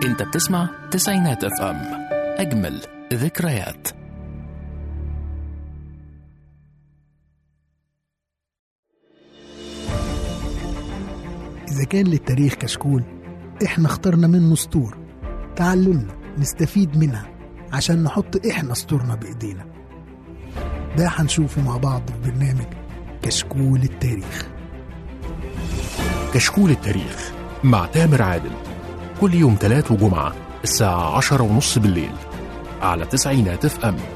انت بتسمع تسعينات اف ام اجمل ذكريات إذا كان للتاريخ كشكول إحنا اخترنا منه سطور تعلمنا نستفيد منها عشان نحط إحنا سطورنا بإيدينا ده هنشوفه مع بعض في برنامج كشكول التاريخ كشكول التاريخ مع تامر عادل كل يوم تلات وجمعة الساعة عشرة ونص بالليل على تسعينات اف ام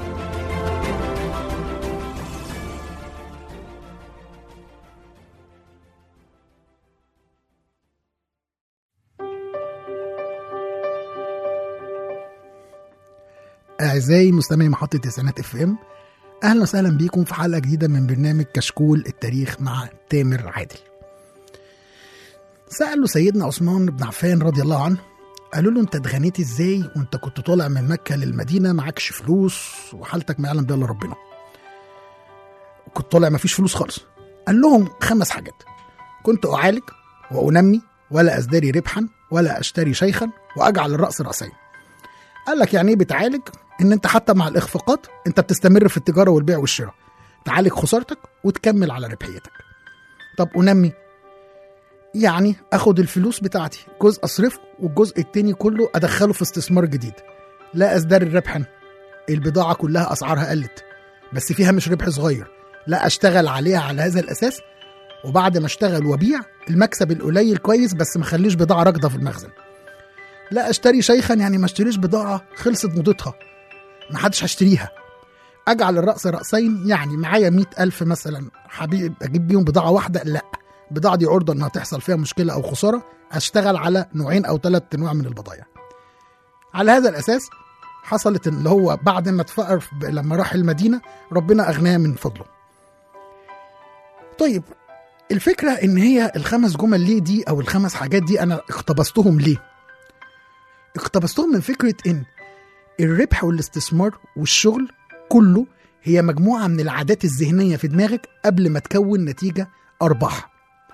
أعزائي مستمعي محطة تسعينات اف ام أهلا وسهلا بيكم في حلقة جديدة من برنامج كشكول التاريخ مع تامر عادل سألوا سيدنا عثمان بن عفان رضي الله عنه قالوا له انت اتغنيت ازاي وانت كنت طالع من مكة للمدينة معكش فلوس وحالتك ما يعلم بها الا ربنا كنت طالع مفيش فلوس خالص قال لهم خمس حاجات كنت أعالج وأنمي ولا أزدري ربحا ولا أشتري شيخا وأجعل الرأس رأسين قال لك يعني ايه بتعالج ان انت حتى مع الاخفاقات انت بتستمر في التجاره والبيع والشراء تعالج خسارتك وتكمل على ربحيتك طب انمي يعني اخد الفلوس بتاعتي جزء اصرفه والجزء التاني كله ادخله في استثمار جديد لا ازدري ربحا البضاعه كلها اسعارها قلت بس فيها مش ربح صغير لا اشتغل عليها على هذا الاساس وبعد ما اشتغل وبيع المكسب القليل كويس بس ما خليش بضاعه راكده في المخزن لا اشتري شيخا يعني ما اشتريش بضاعه خلصت مدتها ما حدش هشتريها اجعل الراس راسين يعني معايا مئة ألف مثلا حبيب اجيب بيهم بضاعه واحده لا البضاعه دي عرضه انها تحصل فيها مشكله او خساره اشتغل على نوعين او ثلاث انواع من البضائع على هذا الاساس حصلت اللي هو بعد ما اتفقر لما راح المدينه ربنا اغناه من فضله طيب الفكره ان هي الخمس جمل ليه دي او الخمس حاجات دي انا اقتبستهم ليه اقتبستهم من فكره ان الربح والاستثمار والشغل كله هي مجموعه من العادات الذهنيه في دماغك قبل ما تكون نتيجه ارباح.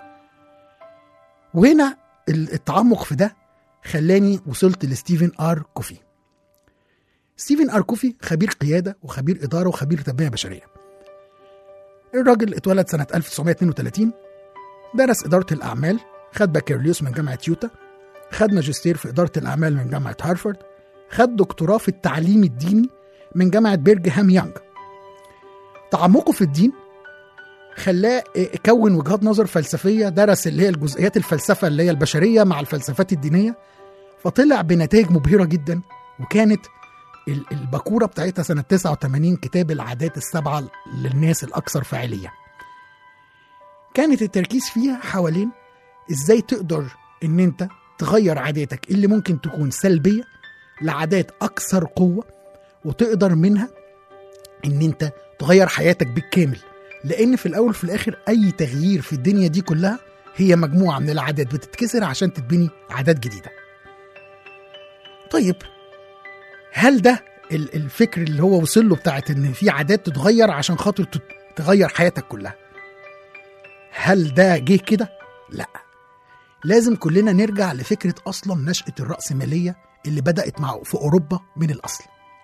وهنا التعمق في ده خلاني وصلت لستيفن ار كوفي. ستيفن ار كوفي خبير قياده وخبير اداره وخبير تنميه بشريه. الراجل اتولد سنه 1932 درس اداره الاعمال خد بكالوريوس من جامعه يوتا خد ماجستير في إدارة الأعمال من جامعة هارفارد خد دكتوراه في التعليم الديني من جامعة بيرجهام يانج تعمقه في الدين خلاه كون وجهات نظر فلسفية درس اللي هي الجزئيات الفلسفة اللي هي البشرية مع الفلسفات الدينية فطلع بنتائج مبهرة جدا وكانت البكورة بتاعتها سنة 89 كتاب العادات السبعة للناس الأكثر فاعلية كانت التركيز فيها حوالين ازاي تقدر ان انت تغير عاداتك اللي ممكن تكون سلبية لعادات أكثر قوة وتقدر منها إن أنت تغير حياتك بالكامل لأن في الأول في الآخر أي تغيير في الدنيا دي كلها هي مجموعة من العادات بتتكسر عشان تتبني عادات جديدة طيب هل ده الفكر اللي هو وصل له بتاعت ان في عادات تتغير عشان خاطر تغير حياتك كلها هل ده جه كده لا لازم كلنا نرجع لفكرة أصلا نشأة الرأسمالية اللي بدأت مع في أوروبا من الأصل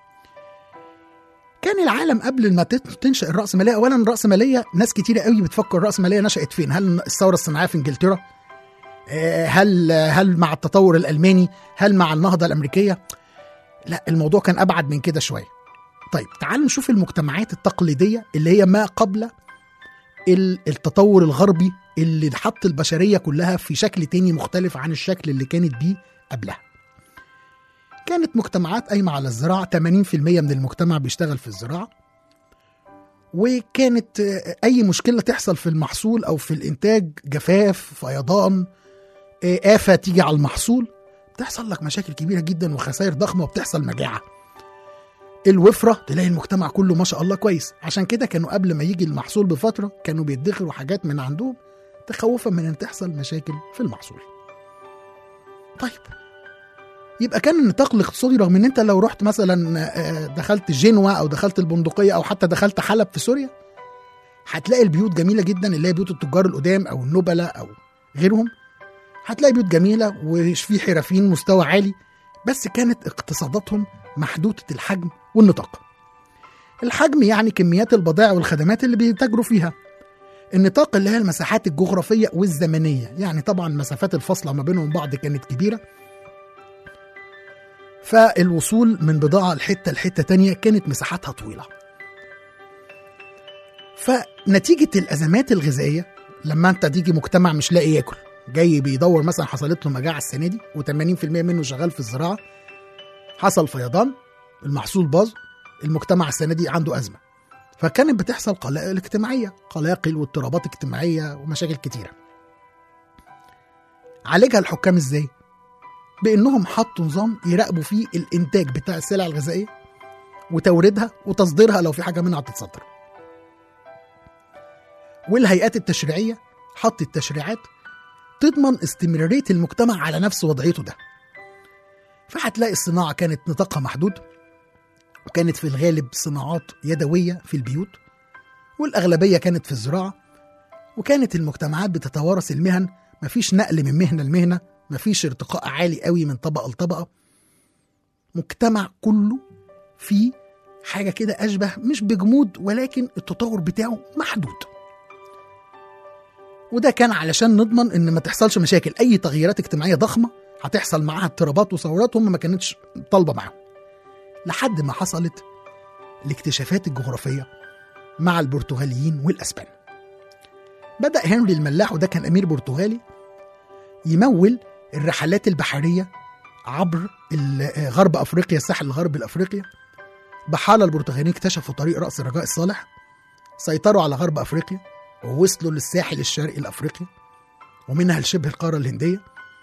كان العالم قبل ما تنشأ الرأسمالية أولا الرأسمالية ناس كتيرة قوي بتفكر الرأسمالية نشأت فين هل الثورة الصناعية في إنجلترا هل هل مع التطور الألماني هل مع النهضة الأمريكية لا الموضوع كان أبعد من كده شوية طيب تعالوا نشوف المجتمعات التقليدية اللي هي ما قبل التطور الغربي اللي حط البشريه كلها في شكل تاني مختلف عن الشكل اللي كانت بيه قبلها. كانت مجتمعات قايمه على الزراعه 80% من المجتمع بيشتغل في الزراعه. وكانت اي مشكله تحصل في المحصول او في الانتاج جفاف فيضان آفة تيجي على المحصول بتحصل لك مشاكل كبيرة جدا وخسائر ضخمة وبتحصل مجاعة الوفرة تلاقي المجتمع كله ما شاء الله كويس عشان كده كانوا قبل ما يجي المحصول بفترة كانوا بيدخروا حاجات من عندهم تخوفا من ان تحصل مشاكل في المحصول طيب يبقى كان النطاق الاقتصادي رغم ان انت لو رحت مثلا دخلت جنوة او دخلت البندقية او حتى دخلت حلب في سوريا هتلاقي البيوت جميلة جدا اللي هي بيوت التجار القدام او النبلاء او غيرهم هتلاقي بيوت جميلة وفي حرفيين مستوى عالي بس كانت اقتصاداتهم محدودة الحجم والنطاق الحجم يعني كميات البضائع والخدمات اللي بيتاجروا فيها النطاق اللي هي المساحات الجغرافية والزمنية يعني طبعا مسافات الفاصلة ما بينهم بعض كانت كبيرة فالوصول من بضاعة لحتة لحتة تانية كانت مساحاتها طويلة فنتيجة الأزمات الغذائية لما أنت تيجي مجتمع مش لاقي ياكل جاي بيدور مثلا حصلت له مجاعة السنة دي و80% منه شغال في الزراعة حصل فيضان المحصول باظ المجتمع السنة دي عنده أزمة فكانت بتحصل قلاقل اجتماعية قلاقل واضطرابات اجتماعية ومشاكل كتيرة عالجها الحكام ازاي؟ بانهم حطوا نظام يراقبوا فيه الانتاج بتاع السلع الغذائيه وتوريدها وتصديرها لو في حاجه منها هتتصدر. والهيئات التشريعيه حطت تشريعات تضمن استمراريه المجتمع على نفس وضعيته ده. فهتلاقي الصناعه كانت نطاقها محدود وكانت في الغالب صناعات يدويه في البيوت والاغلبيه كانت في الزراعه وكانت المجتمعات بتتوارث المهن مفيش نقل من مهنه لمهنه مفيش ارتقاء عالي قوي من طبقه لطبقه مجتمع كله فيه حاجه كده اشبه مش بجمود ولكن التطور بتاعه محدود وده كان علشان نضمن ان ما تحصلش مشاكل اي تغييرات اجتماعيه ضخمه هتحصل معاها اضطرابات وثورات هم ما كانتش طالبه معاهم لحد ما حصلت الاكتشافات الجغرافيه مع البرتغاليين والاسبان بدا هنري الملاح وده كان امير برتغالي يمول الرحلات البحريه عبر ال- غرب افريقيا الساحل الغربي الافريقيا بحالة البرتغاليين اكتشفوا طريق رأس الرجاء الصالح سيطروا على غرب أفريقيا ووصلوا للساحل الشرقي الأفريقي ومنها لشبه القارة الهندية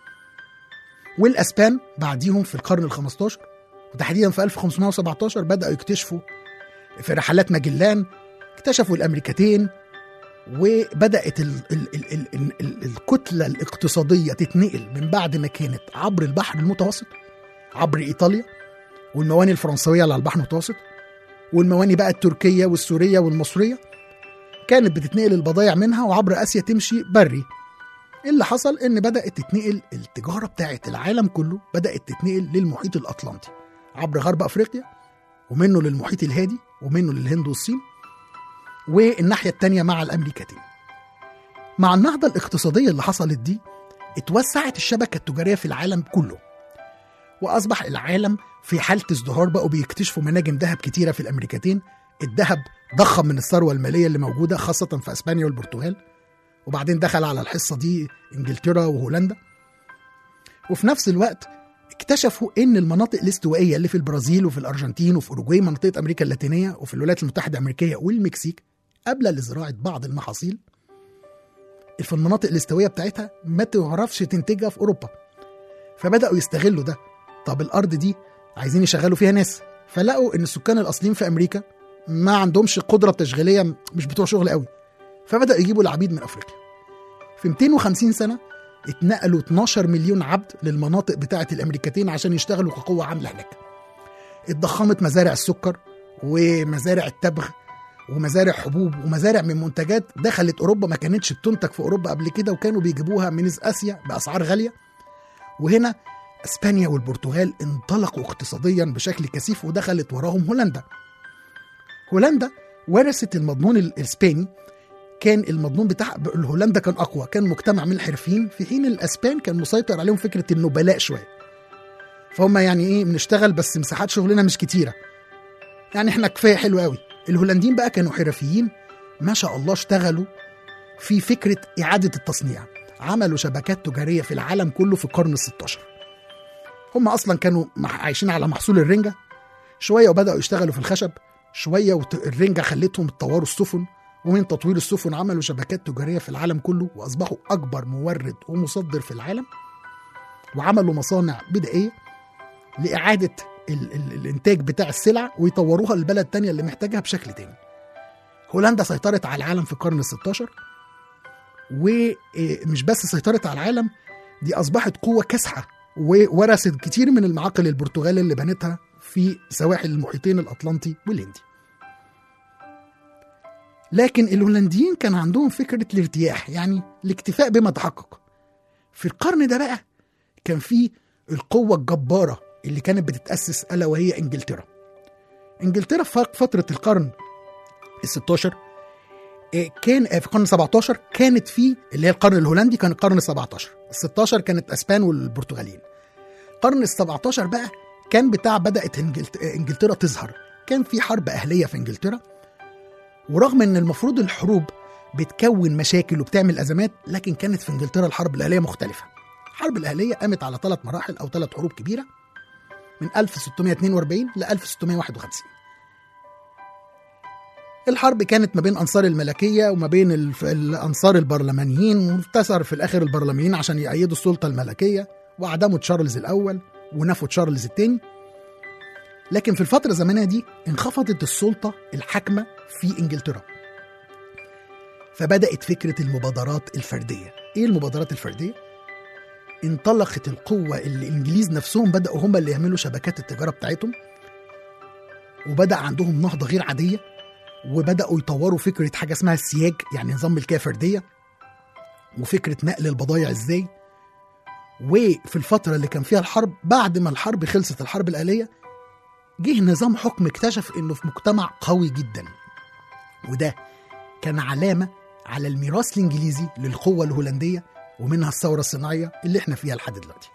والأسبان بعديهم في القرن ال 15 وتحديدا في 1517 بدأوا يكتشفوا في رحلات ماجلان اكتشفوا الأمريكتين وبدأت ال ال ال ال ال ال الكتلة الاقتصادية تتنقل من بعد ما كانت عبر البحر المتوسط عبر إيطاليا والمواني الفرنسوية على البحر المتوسط والمواني بقى التركية والسورية والمصرية كانت بتتنقل البضائع منها وعبر آسيا تمشي بري اللي حصل ان بدأت تتنقل التجارة بتاعت العالم كله بدأت تتنقل للمحيط الأطلنطي عبر غرب أفريقيا ومنه للمحيط الهادي ومنه للهند والصين والناحية التانية مع الأمريكتين مع النهضة الاقتصادية اللي حصلت دي اتوسعت الشبكة التجارية في العالم كله وأصبح العالم في حالة ازدهار بقوا بيكتشفوا مناجم ذهب كتيرة في الأمريكتين الذهب ضخم من الثروة المالية اللي موجودة خاصة في أسبانيا والبرتغال وبعدين دخل على الحصة دي إنجلترا وهولندا وفي نفس الوقت اكتشفوا ان المناطق الاستوائيه اللي في البرازيل وفي الارجنتين وفي اوروجواي منطقه امريكا اللاتينيه وفي الولايات المتحده الامريكيه والمكسيك قبل لزراعه بعض المحاصيل في المناطق الاستوائيه بتاعتها ما تعرفش تنتجها في اوروبا فبداوا يستغلوا ده طب الارض دي عايزين يشغلوا فيها ناس فلقوا ان السكان الاصليين في امريكا ما عندهمش قدره تشغيليه مش بتوع شغل قوي فبداوا يجيبوا العبيد من افريقيا في 250 سنه اتنقلوا 12 مليون عبد للمناطق بتاعه الامريكتين عشان يشتغلوا كقوه عامله هناك اتضخمت مزارع السكر ومزارع التبغ ومزارع حبوب ومزارع من منتجات دخلت اوروبا ما كانتش بتنتج في اوروبا قبل كده وكانوا بيجيبوها من اسيا باسعار غاليه وهنا اسبانيا والبرتغال انطلقوا اقتصاديا بشكل كثيف ودخلت وراهم هولندا هولندا ورثت المضمون الاسباني كان المضمون بتاع هولندا كان اقوى كان مجتمع من الحرفيين في حين الاسبان كان مسيطر عليهم فكره النبلاء شويه فهم يعني ايه بنشتغل بس مساحات شغلنا مش كتيره يعني احنا كفايه حلو قوي الهولنديين بقى كانوا حرفيين ما شاء الله اشتغلوا في فكره اعاده التصنيع عملوا شبكات تجاريه في العالم كله في القرن ال16 هم اصلا كانوا عايشين على محصول الرنجه شويه وبداوا يشتغلوا في الخشب شويه والرنجه خلتهم يطوروا السفن ومن تطوير السفن عملوا شبكات تجاريه في العالم كله واصبحوا اكبر مورد ومصدر في العالم وعملوا مصانع بدائيه لاعاده ال ال الانتاج بتاع السلع ويطوروها للبلد التانية اللي محتاجها بشكل تاني هولندا سيطرت على العالم في القرن ال16 ومش بس سيطرت على العالم دي اصبحت قوه كاسحه وورثت كتير من المعاقل البرتغال اللي بنتها في سواحل المحيطين الاطلنطي والهندي لكن الهولنديين كان عندهم فكرة الارتياح يعني الاكتفاء بما تحقق في القرن ده بقى كان في القوة الجبارة اللي كانت بتتأسس ألا وهي إنجلترا إنجلترا في فترة القرن ال 16 إيه، كان آه، في القرن 17 كانت في اللي هي القرن الهولندي كان القرن ال 17 ال 16 كانت اسبان والبرتغاليين القرن ال 17 بقى كان بتاع بدات إنجلت- آه، انجلترا تظهر كان في حرب اهليه في انجلترا ورغم ان المفروض الحروب بتكون مشاكل وبتعمل ازمات لكن كانت في انجلترا الحرب الاهليه مختلفه الحرب الاهليه قامت على ثلاث مراحل او ثلاث حروب كبيره من 1642 ل 1651 الحرب كانت ما بين انصار الملكيه وما بين الف- الانصار البرلمانيين وانتصر في الاخر البرلمانيين عشان يأيدوا السلطه الملكيه واعدموا تشارلز الاول ونفوا تشارلز الثاني لكن في الفتره الزمنيه دي انخفضت السلطه الحاكمه في انجلترا فبدات فكره المبادرات الفرديه ايه المبادرات الفرديه انطلقت القوه اللي الانجليز نفسهم بداوا هم اللي يعملوا شبكات التجاره بتاعتهم وبدا عندهم نهضه غير عاديه وبداوا يطوروا فكره حاجه اسمها السياج يعني نظام ملكيه فرديه وفكره نقل البضائع ازاي وفي الفتره اللي كان فيها الحرب بعد ما الحرب خلصت الحرب الاهليه جه نظام حكم اكتشف انه في مجتمع قوي جدا وده كان علامه على الميراث الانجليزي للقوه الهولنديه ومنها الثوره الصناعيه اللي احنا فيها لحد دلوقتي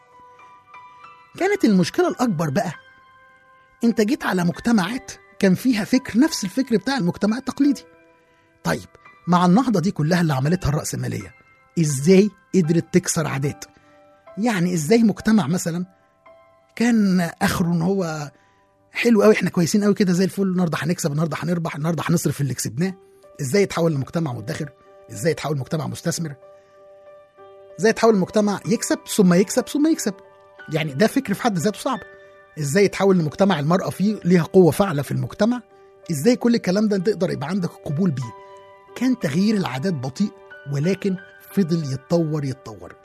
كانت المشكله الاكبر بقى انت جيت على مجتمعات كان فيها فكر نفس الفكر بتاع المجتمع التقليدي طيب مع النهضه دي كلها اللي عملتها الراسماليه ازاي قدرت تكسر عادات يعني ازاي مجتمع مثلا كان اخره ان هو حلو قوي احنا كويسين قوي كده زي الفل النهارده هنكسب النهارده هنربح النهارده هنصرف اللي كسبناه ازاي يتحول لمجتمع مدخر ازاي يتحول لمجتمع مستثمر ازاي يتحول لمجتمع يكسب ثم يكسب ثم يكسب يعني ده فكر في حد ذاته صعب ازاي يتحول لمجتمع المرأة فيه ليها قوة فاعلة في المجتمع ازاي كل الكلام ده تقدر يبقى عندك قبول بيه كان تغيير العادات بطيء ولكن فضل يتطور يتطور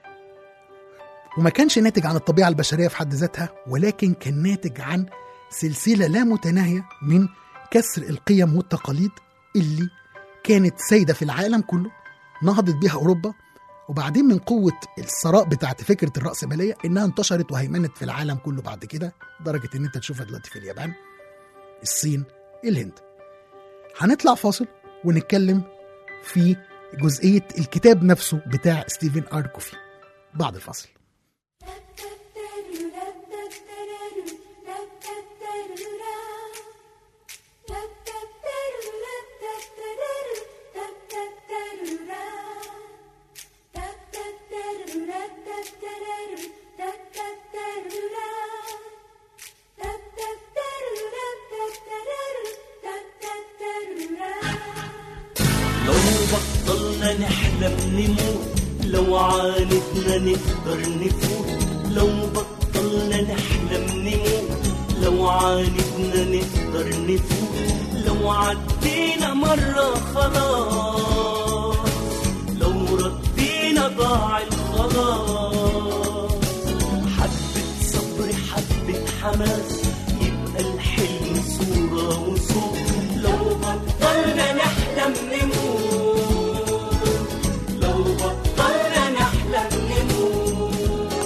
وما كانش ناتج عن الطبيعة البشرية في حد ذاتها ولكن كان ناتج عن سلسلة لا متناهية من كسر القيم والتقاليد اللي كانت سايدة في العالم كله نهضت بيها أوروبا وبعدين من قوة الثراء بتاعت فكرة الرأسمالية إنها انتشرت وهيمنت في العالم كله بعد كده لدرجة إن أنت تشوفها دلوقتي في اليابان الصين الهند هنطلع فاصل ونتكلم في جزئية الكتاب نفسه بتاع ستيفن آر كوفي بعد الفاصل لو بطلنا نحلم نموت لو عاندنا نقدر نفوت لو بطلنا نحلم نموت لو عاندنا نقدر نفوت لو عدينا مرة خلاص لو ردينا ضاع الخلاص حبة صبر حبة حماس يبقى الحلم صورة وصوت لو بطلنا نحلم نموت لو بطلنا نحلم نموت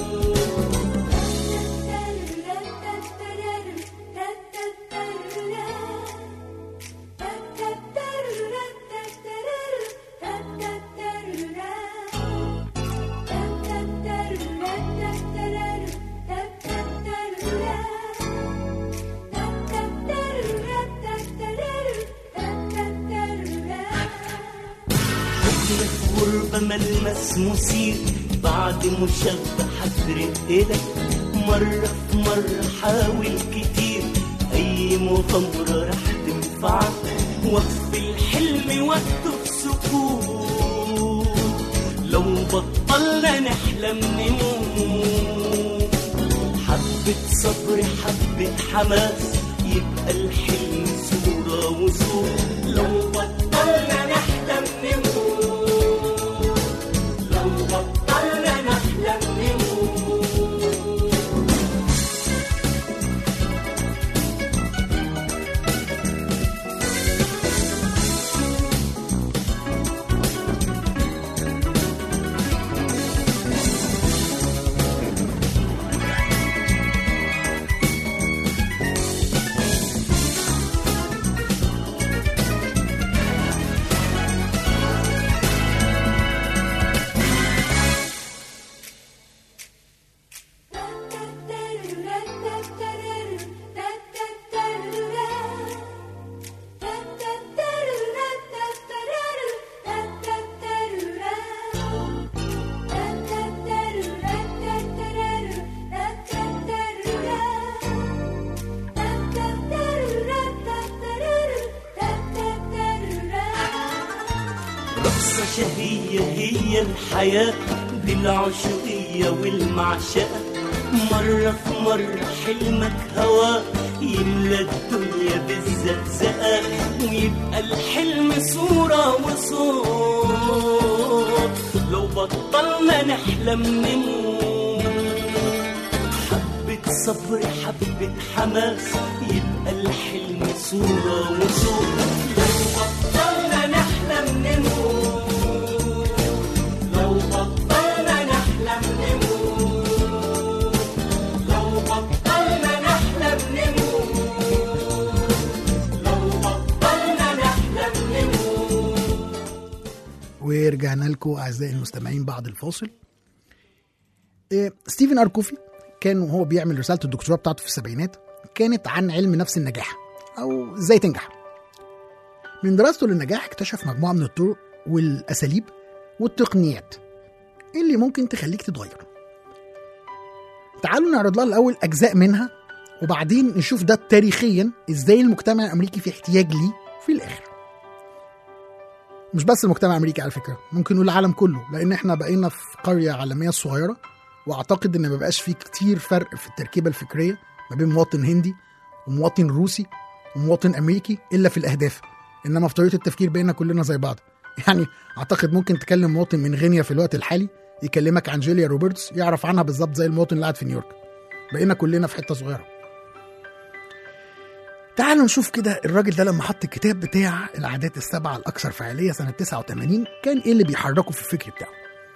حبنا في غربة ملمس مثير بعد مشبع إلك مرة في مرة حاول كتير أي مغامرة رح تنفعك وقف الحلم وقته في سكوت لو بطلنا نحلم نموت حبة صبر حبة حماس يبقى الحلم صورة وصور لو بطلنا نحلم نموت لو بطلنا نحلم نموت هي هي الحياة دي العشقية والمعشقة مرة في مرة حلمك هوا يملى الدنيا بالزقزقة ويبقى الحلم صورة وصوت لو بطلنا نحلم نموت حبة صبر حبة حماس يبقى الحلم صورة وصوت لو بطلنا نحلم نموت لو بطلنا نحلم نموت لو بطلنا نحلم نموت لو بطلنا نحلم نموت ورجعنا لكم اعزائي المستمعين بعد الفاصل إيه، ستيفن اركوفي كان وهو بيعمل رساله الدكتوراه بتاعته في السبعينات كانت عن علم نفس النجاح او ازاي تنجح من دراسته للنجاح اكتشف مجموعه من الطرق والاساليب والتقنيات اللي ممكن تخليك تتغير تعالوا نعرض لها الاول اجزاء منها وبعدين نشوف ده تاريخيا ازاي المجتمع الامريكي في احتياج ليه في الاخر مش بس المجتمع الامريكي على فكره ممكن نقول العالم كله لان احنا بقينا في قريه عالميه صغيره واعتقد ان ما بقاش في كتير فرق في التركيبه الفكريه ما بين مواطن هندي ومواطن روسي ومواطن امريكي الا في الاهداف انما في طريقه التفكير بقينا كلنا زي بعض يعني اعتقد ممكن تكلم مواطن من غينيا في الوقت الحالي يكلمك عن جوليا روبرتس يعرف عنها بالظبط زي المواطن اللي قاعد في نيويورك بقينا كلنا في حته صغيره تعالوا نشوف كده الراجل ده لما حط الكتاب بتاع العادات السبعة الأكثر فعالية سنة 89 كان إيه اللي بيحركه في الفكر بتاعه؟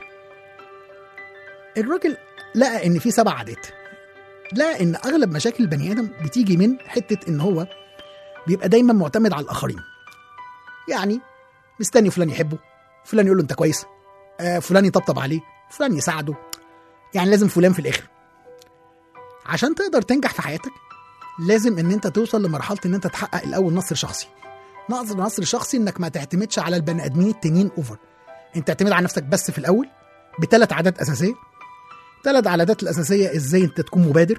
الراجل لقى إن في سبع عادات لقى إن أغلب مشاكل البني آدم بتيجي من حتة إن هو بيبقى دايما معتمد على الآخرين يعني مستني فلان يحبه فلان يقول له أنت كويس آه فلان يطبطب عليه فلان يساعده يعني لازم فلان في الآخر عشان تقدر تنجح في حياتك لازم ان انت توصل لمرحله ان انت تحقق الاول نصر شخصي نصر نصر شخصي انك ما تعتمدش على البني ادمين التانيين اوفر انت تعتمد على نفسك بس في الاول بثلاث عادات اساسيه ثلاث عادات الاساسيه ازاي انت تكون مبادر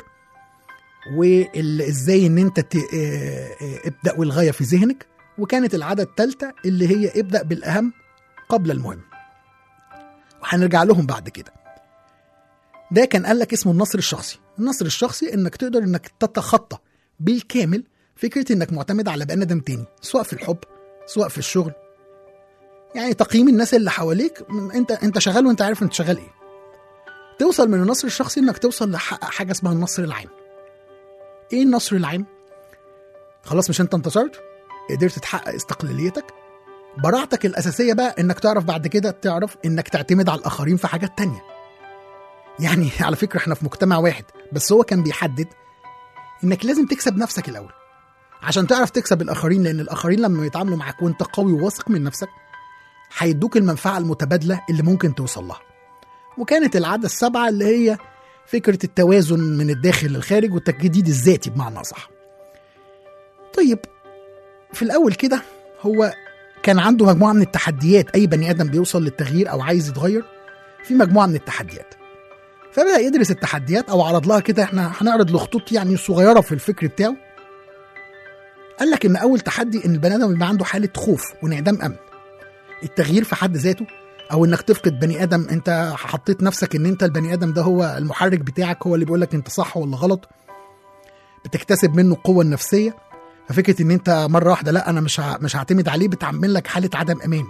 وازاي ان انت ت... آه، آه، ابدا والغايه في ذهنك وكانت العاده الثالثه اللي هي ابدا بالاهم قبل المهم وهنرجع لهم بعد كده ده كان قال لك اسمه النصر الشخصي النصر الشخصي انك تقدر انك تتخطى بالكامل فكره انك معتمد على بني ادم تاني سواء في الحب سواء في الشغل يعني تقييم الناس اللي حواليك من- انت انت شغال وانت عارف انت شغال ايه توصل من النصر الشخصي انك توصل لحقق حاجه اسمها النصر العام ايه النصر العام خلاص مش انت انتصرت قدرت تحقق استقلاليتك براعتك الاساسيه بقى انك تعرف بعد كده تعرف انك تعتمد على الاخرين في حاجات تانية يعني على فكره احنا في مجتمع واحد بس هو كان بيحدد انك لازم تكسب نفسك الاول عشان تعرف تكسب الاخرين لان الاخرين لما يتعاملوا معاك وانت قوي وواثق من نفسك هيدوك المنفعه المتبادله اللي ممكن توصل لها وكانت العاده السبعه اللي هي فكره التوازن من الداخل للخارج والتجديد الذاتي بمعنى اصح طيب في الاول كده هو كان عنده مجموعه من التحديات اي بني ادم بيوصل للتغيير او عايز يتغير في مجموعه من التحديات فبدا يدرس التحديات او عرض لها كده احنا هنعرض له خطوط يعني صغيره في الفكر بتاعه قال لك ان اول تحدي ان البني ادم يبقى عنده حاله خوف وانعدام امن التغيير في حد ذاته او انك تفقد بني ادم انت حطيت نفسك ان انت البني ادم ده هو المحرك بتاعك هو اللي بيقول لك انت صح ولا غلط بتكتسب منه القوه النفسيه ففكره ان انت مره واحده لا انا مش ه- مش هعتمد عليه بتعمل لك حاله عدم امان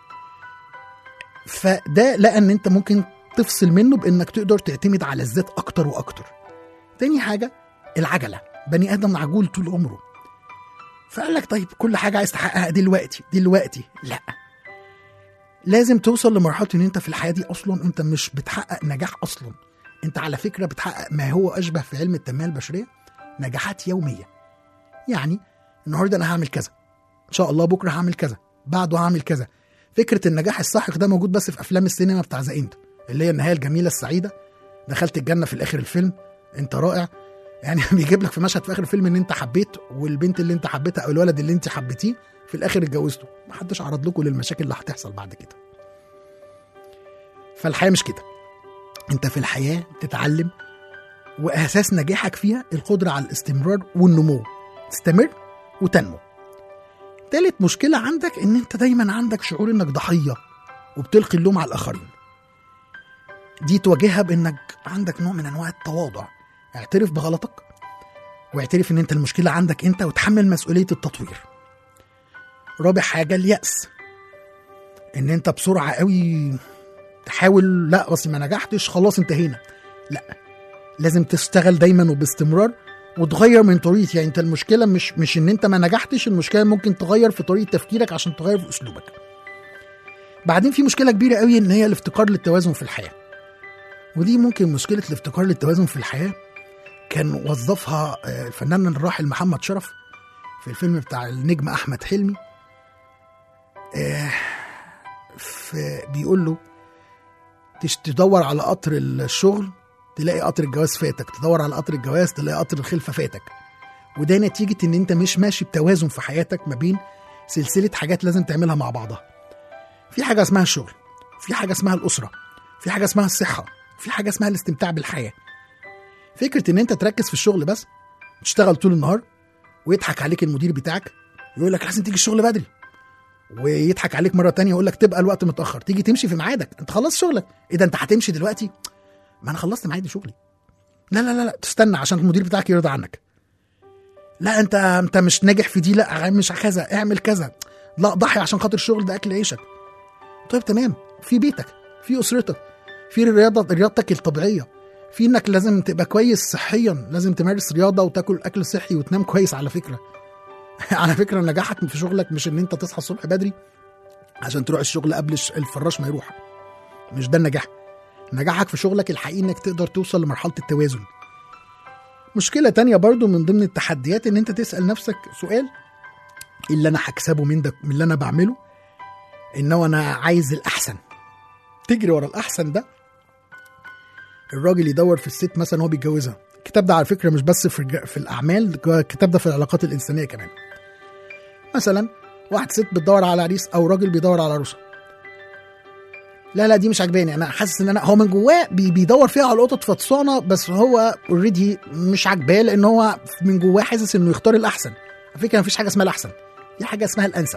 فده لقى ان انت ممكن تفصل منه بانك تقدر تعتمد على الذات اكتر واكتر تاني حاجه العجله بني ادم عجول طول عمره فقال لك طيب كل حاجه عايز تحققها دلوقتي دلوقتي لا لازم توصل لمرحله ان انت في الحياه دي اصلا انت مش بتحقق نجاح اصلا انت على فكره بتحقق ما هو اشبه في علم التنميه البشريه نجاحات يوميه يعني النهارده انا هعمل كذا ان شاء الله بكره هعمل كذا بعده هعمل كذا فكره النجاح الساحق ده موجود بس في افلام السينما بتاع ذا اند اللي هي النهايه الجميله السعيده دخلت الجنه في الاخر الفيلم انت رائع يعني بيجيب لك في مشهد في اخر الفيلم ان انت حبيت والبنت اللي انت حبيتها او الولد اللي انت حبيتيه في الاخر اتجوزته محدش عرض لكم للمشاكل اللي هتحصل بعد كده فالحياه مش كده انت في الحياه بتتعلم واساس نجاحك فيها القدره على الاستمرار والنمو تستمر وتنمو تالت مشكله عندك ان انت دايما عندك شعور انك ضحيه وبتلقي اللوم على الاخرين دي تواجهها بانك عندك نوع من انواع التواضع اعترف بغلطك واعترف ان انت المشكله عندك انت وتحمل مسؤوليه التطوير رابع حاجه اليأس ان انت بسرعه قوي تحاول لا بس ما نجحتش خلاص انتهينا لا لازم تشتغل دايما وباستمرار وتغير من طريقه يعني انت المشكله مش مش ان انت ما نجحتش المشكله ممكن تغير في طريقه تفكيرك عشان تغير في اسلوبك بعدين في مشكله كبيره قوي ان هي الافتقار للتوازن في الحياه ودي ممكن مشكله الافتقار للتوازن في الحياه كان وظفها آه، الفنان الراحل محمد شرف في الفيلم بتاع النجم احمد حلمي آه، في بيقول له تش- تدور على قطر الشغل تلاقي قطر الجواز فاتك تدور على قطر الجواز تلاقي قطر الخلفه فاتك وده نتيجه ان انت مش ماشي بتوازن في حياتك ما بين سلسله حاجات لازم تعملها مع بعضها في حاجه اسمها الشغل في حاجه اسمها الاسره في حاجه اسمها الصحه في حاجه اسمها الاستمتاع بالحياه فكره ان انت تركز في الشغل بس تشتغل طول النهار ويضحك عليك المدير بتاعك يقول لك لازم تيجي الشغل بدري ويضحك عليك مره تانية يقول لك تبقى الوقت متاخر تيجي تمشي في ميعادك انت خلصت شغلك ايه ده انت هتمشي دلوقتي ما انا خلصت ميعادي شغلي لا لا لا لا تستنى عشان المدير بتاعك يرضى عنك لا انت انت مش ناجح في دي لا مش كذا اعمل كذا لا ضحي عشان خاطر الشغل ده اكل عيشك طيب تمام في بيتك في اسرتك في الرياضه رياضتك الطبيعيه في انك لازم تبقى كويس صحيا لازم تمارس رياضه وتاكل اكل صحي وتنام كويس على فكره على فكره نجاحك في شغلك مش ان انت تصحى الصبح بدري عشان تروح الشغل قبل الش- الفراش ما يروح مش ده النجاح نجاحك في شغلك الحقيقي انك تقدر توصل لمرحله التوازن مشكله تانية برضو من ضمن التحديات ان انت تسال نفسك سؤال إيه اللي انا هكسبه من ده من اللي انا بعمله ان هو انا عايز الاحسن تجري ورا الاحسن ده الراجل يدور في الست مثلا هو بيتجوزها الكتاب ده على فكره مش بس في الج- في الاعمال الكتاب ده في العلاقات الانسانيه كمان مثلا واحد ست بتدور على عريس او راجل بيدور على عروسه لا لا دي مش عجباني انا حاسس ان انا هو من جواه بي- بيدور فيها على قطط فطسانه بس هو اوريدي مش عاجباه لان هو من جواه حاسس انه يختار الاحسن على فكره مفيش حاجه اسمها الاحسن في حاجه اسمها الانسب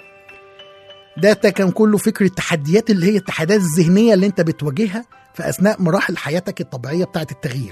ده تا- كان كله فكر التحديات اللي هي التحديات الذهنيه اللي انت بتواجهها في اثناء مراحل حياتك الطبيعيه بتاعه التغيير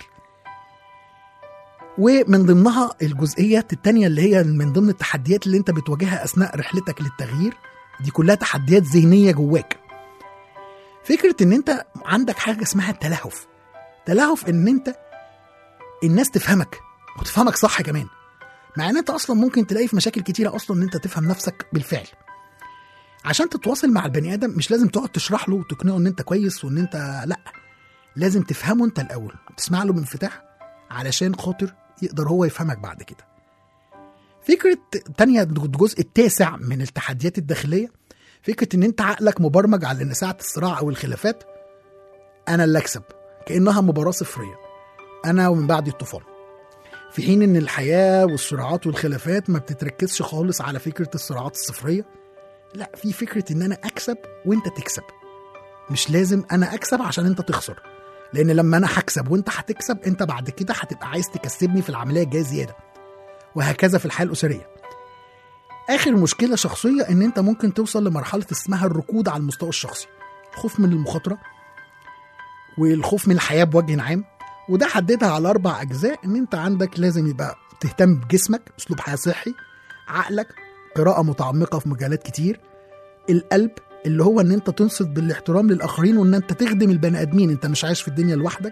ومن ضمنها الجزئيات التانية اللي هي من ضمن التحديات اللي انت بتواجهها اثناء رحلتك للتغيير دي كلها تحديات ذهنيه جواك فكره ان انت عندك حاجه اسمها التلهف تلهف ان انت الناس تفهمك وتفهمك صح كمان مع ان انت اصلا ممكن تلاقي في مشاكل كتيره اصلا ان انت تفهم نفسك بالفعل عشان تتواصل مع البني ادم مش لازم تقعد تشرح له وتقنعه ان انت كويس وان انت لا لازم تفهمه انت الاول تسمع له بانفتاح علشان خاطر يقدر هو يفهمك بعد كده فكرة تانية الجزء التاسع من التحديات الداخلية فكرة ان انت عقلك مبرمج على ان ساعة الصراع او الخلافات انا اللي اكسب كأنها مباراة صفرية انا ومن بعد الطوفان في حين ان الحياة والصراعات والخلافات ما بتتركزش خالص على فكرة الصراعات الصفرية لا في فكرة ان انا اكسب وانت تكسب مش لازم انا اكسب عشان انت تخسر لان لما انا هكسب وانت هتكسب انت بعد كده هتبقى عايز تكسبني في العمليه الجايه زياده وهكذا في الحياه الاسريه اخر مشكله شخصيه ان انت ممكن توصل لمرحله اسمها الركود على المستوى الشخصي الخوف من المخاطره والخوف من الحياه بوجه عام وده حددها على اربع اجزاء ان انت عندك لازم يبقى تهتم بجسمك اسلوب حياه صحي عقلك قراءه متعمقه في مجالات كتير القلب اللي هو ان انت تنصت بالاحترام للاخرين وان انت تخدم البني ادمين انت مش عايش في الدنيا لوحدك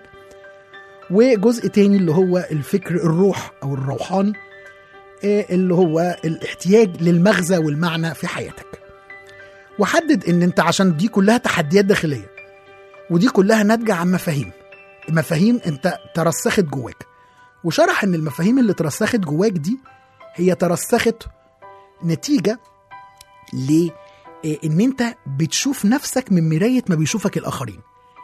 وجزء تاني اللي هو الفكر الروح او الروحاني آه، اللي هو الاحتياج للمغزى والمعنى في حياتك وحدد ان انت عشان دي كلها تحديات داخليه ودي كلها ناتجه عن مفاهيم مفاهيم انت ترسخت جواك وشرح ان المفاهيم اللي ترسخت جواك دي هي ترسخت نتيجه ل آه، ان انت بتشوف نفسك من مرايه ما بيشوفك الاخرين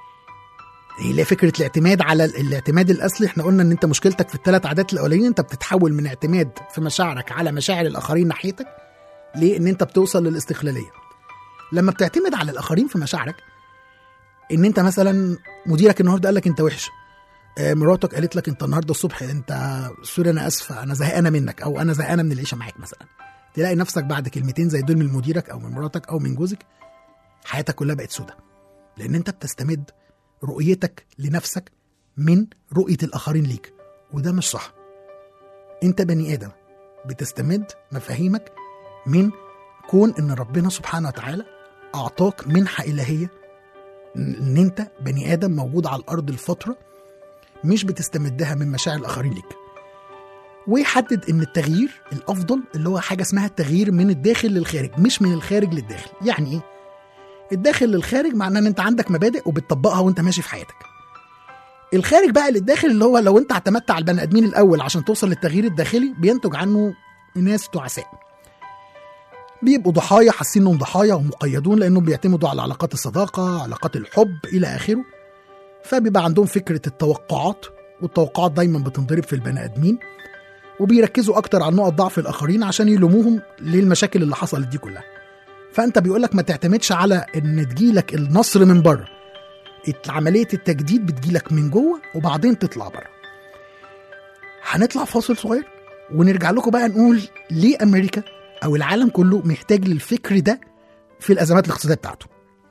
هي اللي هي فكره الاعتماد على ال- الاعتماد الاصلي احنا قلنا ان انت مشكلتك في الثلاث عادات الاولانيين انت بتتحول من اعتماد في مشاعرك على مشاعر الاخرين ناحيتك لان انت بتوصل للاستقلاليه لما بتعتمد على الاخرين في مشاعرك ان انت مثلا مديرك النهارده قال لك انت وحش آه، مراتك قالت لك انت النهارده الصبح انت سوري انا اسفه انا زهقانه منك او انا زهقانه من العيشه معاك مثلا تلاقي نفسك بعد كلمتين زي دول من مديرك او من مراتك او من جوزك حياتك كلها بقت سودة لان انت بتستمد رؤيتك لنفسك من رؤية الآخرين ليك وده مش صح انت بني آدم بتستمد مفاهيمك من كون ان ربنا سبحانه وتعالى اعطاك منحة إلهية ان انت بني آدم موجود على الأرض لفترة مش بتستمدها من مشاعر الآخرين ليك ويحدد ان التغيير الافضل اللي هو حاجه اسمها التغيير من الداخل للخارج مش من الخارج للداخل يعني ايه الداخل للخارج معناه ان انت عندك مبادئ وبتطبقها وانت ماشي في حياتك الخارج بقى للداخل اللي هو لو انت اعتمدت على البني ادمين الاول عشان توصل للتغيير الداخلي بينتج عنه ناس تعساء بيبقوا ضحايا حاسين انهم ضحايا ومقيدون لانهم بيعتمدوا على علاقات الصداقه علاقات الحب الى اخره فبيبقى عندهم فكره التوقعات والتوقعات دايما بتنضرب في البني ادمين وبيركزوا اكتر على نقط ضعف الاخرين عشان يلوموهم للمشاكل اللي حصلت دي كلها فانت بيقولك ما تعتمدش على ان تجيلك النصر من بره عمليه التجديد بتجيلك من جوه وبعدين تطلع بره هنطلع فاصل صغير ونرجع لكم بقى نقول ليه امريكا او العالم كله محتاج للفكر ده في الازمات الاقتصاديه بتاعته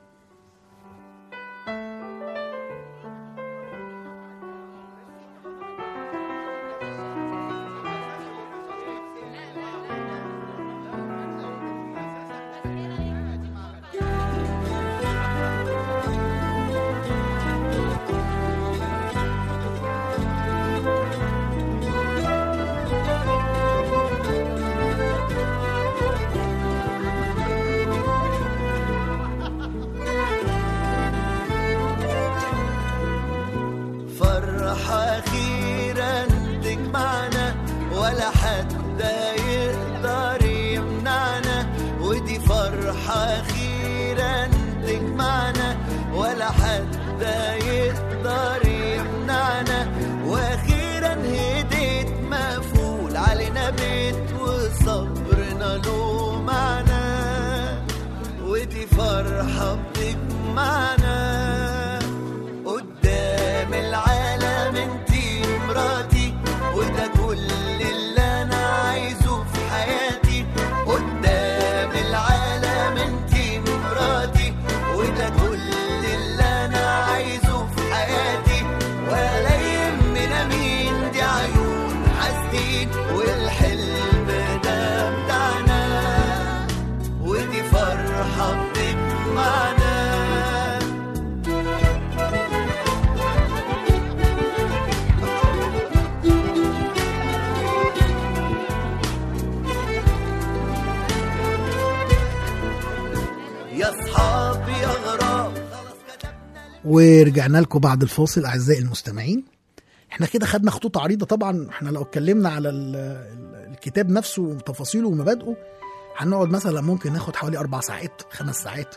فرحة أخيرا تجمعنا ولا حد يقدر يمنعنا ودي فرحة أخيرا تجمعنا ولا حد يقدر يمنعنا وأخيرا هديت مقفول علينا بيت وصبرنا له معنى ودي فرحة بتجمعنا قدام العالم انتي مراتي وده كل اللي انا عايزه في حياتي قدام العالم انتي مراتي وده كل اللي انا عايزه في حياتي ولا يهمنا مين دي عيون حاسدين والحلم ده بتاعنا ودي فرحة بتجمعنا يا اصحاب يا غراب ورجعنا لكم بعد الفاصل اعزائي المستمعين احنا كده خدنا خطوط عريضه طبعا احنا لو اتكلمنا على ال- ال- الكتاب نفسه وتفاصيله ومبادئه هنقعد مثلا ممكن ناخد حوالي اربع ساعات خمس ساعات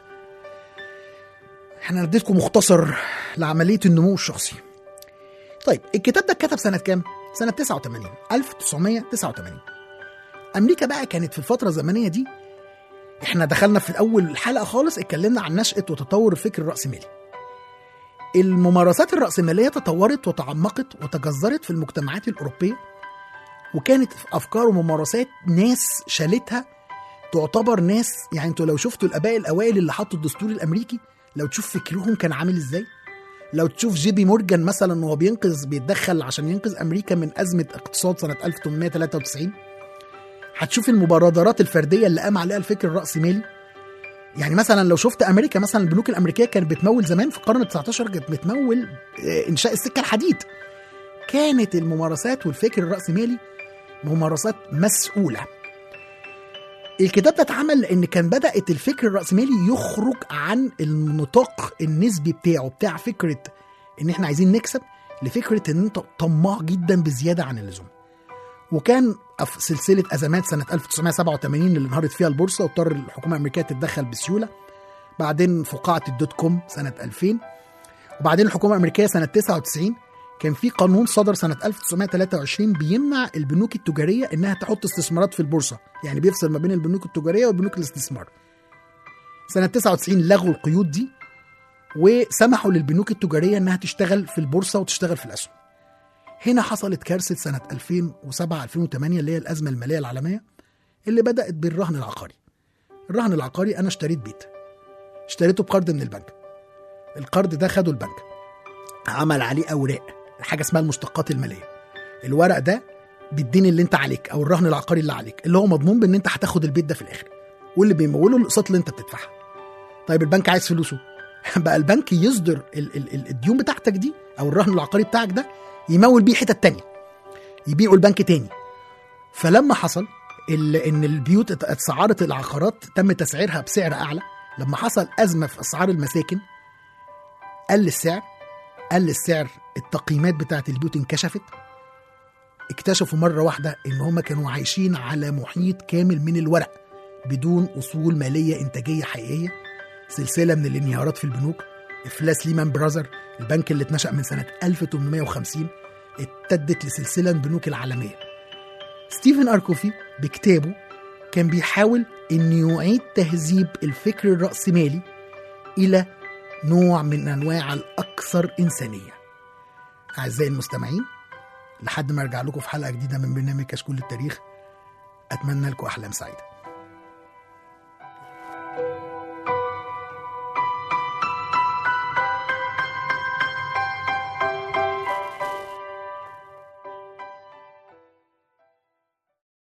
احنا اديتكم مختصر لعمليه النمو الشخصي طيب الكتاب ده اتكتب سنه كام سنه 89 1989 امريكا بقى كانت في الفتره الزمنيه دي احنا دخلنا في اول الحلقه خالص اتكلمنا عن نشاه وتطور الفكر الراسمالي الممارسات الرأسمالية تطورت وتعمقت وتجذرت في المجتمعات الأوروبية وكانت في أفكار وممارسات ناس شالتها تعتبر ناس يعني انتوا لو شفتوا الآباء الأوائل اللي حطوا الدستور الأمريكي لو تشوف فكرهم كان عامل إزاي لو تشوف جيبي مورجان مثلا وهو بينقذ بيتدخل عشان ينقذ أمريكا من أزمة اقتصاد سنة 1893 هتشوف المبادرات الفردية اللي قام عليها الفكر الرأسمالي يعني مثلا لو شفت امريكا مثلا البنوك الامريكيه كانت بتمول زمان في القرن ال 19 كانت بتمول آه، انشاء السكه الحديد كانت الممارسات والفكر الراسمالي ممارسات مسؤوله الكتاب ده اتعمل لان كان بدات الفكر الراسمالي يخرج عن النطاق النسبي بتاعه بتاع فكره ان احنا عايزين نكسب لفكره ان انت طماع جدا بزياده عن اللزوم وكان في سلسله ازمات سنه 1987 اللي انهارت فيها البورصه واضطر الحكومه الامريكيه تتدخل بسيوله بعدين فقاعه الدوت كوم سنه 2000 وبعدين الحكومه الامريكيه سنه 99 كان في قانون صدر سنه 1923 بيمنع البنوك التجاريه انها تحط استثمارات في البورصه يعني بيفصل ما بين البنوك التجاريه وبنوك الاستثمار سنه 99 لغوا القيود دي وسمحوا للبنوك التجاريه انها تشتغل في البورصه وتشتغل في الاسهم هنا حصلت كارثه سنه 2007 2008 اللي هي الازمه الماليه العالميه اللي بدات بالرهن العقاري الرهن العقاري انا اشتريت بيت اشتريته بقرض من البنك القرض ده خده البنك عمل عليه اوراق حاجه اسمها المشتقات الماليه الورق ده بيديني اللي انت عليك او الرهن العقاري اللي عليك اللي هو مضمون بان انت هتاخد البيت ده في الاخر واللي بيموله الاقساط اللي انت بتدفعها طيب البنك عايز فلوسه بقى البنك يصدر ال- ال- ال- الديون بتاعتك دي او الرهن العقاري بتاعك ده يمول بيه حتت تانية يبيعوا البنك تاني فلما حصل ال- ان البيوت ات- اتسعرت العقارات تم تسعيرها بسعر اعلى لما حصل ازمه في اسعار المساكن قل السعر قل السعر التقييمات بتاعت البيوت انكشفت اكتشفوا مره واحده ان هم كانوا عايشين على محيط كامل من الورق بدون اصول ماليه انتاجيه حقيقيه سلسله من الانهيارات في البنوك افلاس ليمان براذر البنك اللي اتنشا من سنه 1850 ابتدت لسلسله من البنوك العالميه ستيفن اركوفي بكتابه كان بيحاول انه يعيد تهذيب الفكر الرأسمالي الى نوع من انواع الاكثر انسانيه اعزائي المستمعين لحد ما ارجع لكم في حلقه جديده من برنامج كشكول التاريخ اتمنى لكم احلام سعيده